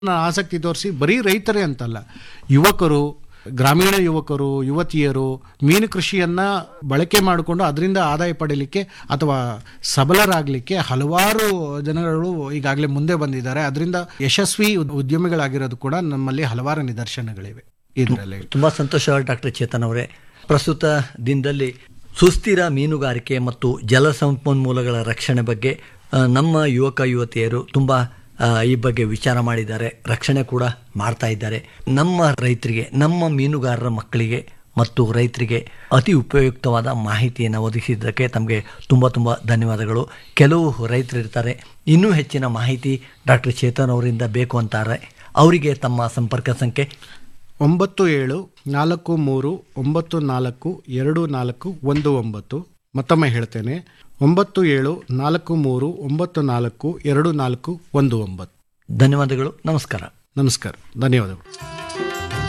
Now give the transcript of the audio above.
ಆಸಕ್ತಿ ತೋರಿಸಿ ಬರೀ ರೈತರೇ ಅಂತಲ್ಲ ಯುವಕರು ಗ್ರಾಮೀಣ ಯುವಕರು ಯುವತಿಯರು ಮೀನು ಕೃಷಿಯನ್ನ ಬಳಕೆ ಮಾಡಿಕೊಂಡು ಅದರಿಂದ ಆದಾಯ ಪಡೀಲಿಕ್ಕೆ ಅಥವಾ ಸಬಲರಾಗಲಿಕ್ಕೆ ಹಲವಾರು ಜನಗಳು ಈಗಾಗಲೇ ಮುಂದೆ ಬಂದಿದ್ದಾರೆ ಅದರಿಂದ ಯಶಸ್ವಿ ಉದ್- ಉದ್ಯಮಿಗಳಾಗಿರೋದು ಕೂಡ ನಮ್ಮಲ್ಲಿ ಹಲವಾರು ನಿದರ್ಶನಗಳಿವೆ ಇದರಲ್ಲಿ ತುಂಬ ಸಂತೋಷ ಡಾಕ್ಟರ್ ಚೇತನ್ ಅವರೇ ಪ್ರಸ್ತುತ ದಿನದಲ್ಲಿ ಸುಸ್ಥಿರ ಮೀನುಗಾರಿಕೆ ಮತ್ತು ಜಲ ಸಂಪನ್ಮೂಲಗಳ ರಕ್ಷಣೆ ಬಗ್ಗೆ ಆ, ನಮ್ಮ ಯುವಕ ಯುವತಿಯರು ತುಂಬ ಆ, ಈ ಬಗ್ಗೆ ವಿಚಾರ ಮಾಡಿದ್ದಾರೆ ರಕ್ಷಣೆ ಕೂಡ ಮಾಡ್ತಾ ಇದ್ದಾರೆ ನಮ್ಮ ರೈತರಿಗೆ ನಮ್ಮ ಮೀನುಗಾರರ ಮಕ್ಕಳಿಗೆ ಮತ್ತು ರೈತರಿಗೆ ಅತಿ ಉಪಯುಕ್ತವಾದ ಮಾಹಿತಿಯನ್ನು ಒದಗಿಸಿದ್ದಕ್ಕೆ ತಮಗೆ ತುಂಬ ತುಂಬ ಧನ್ಯವಾದಗಳು ಕೆಲವು ರೈತರು ಇರ್ತಾರೆ ಇನ್ನೂ ಹೆಚ್ಚಿನ ಮಾಹಿತಿ ಡಾಕ್ಟರ್ ಚೇತನ್ ಅವರಿಂದ ಬೇಕು ಅಂತಾರೆ ಅವರಿಗೆ ತಮ್ಮ ಸಂಪರ್ಕ ಸಂಖ್ಯೆ ಒಂಬತ್ತು ಏಳು ನಾಲ್ಕು ಮೂರು ಒಂಬತ್ತು ನಾಲ್ಕು ಎರಡು ನಾಲ್ಕು ಒಂದು ಒಂಬತ್ತು ಮತ್ತೊಮ್ಮೆ ಹೇಳ್ತೇನೆ ಒಂಬತ್ತು ಏಳು ನಾಲ್ಕು ಮೂರು ಒಂಬತ್ತು ನಾಲ್ಕು ಎರಡು ನಾಲ್ಕು ಒಂದು ಒಂಬತ್ತು ಧನ್ಯವಾದಗಳು ನಮಸ್ಕಾರ ನಮಸ್ಕಾರ ಧನ್ಯವಾದಗಳು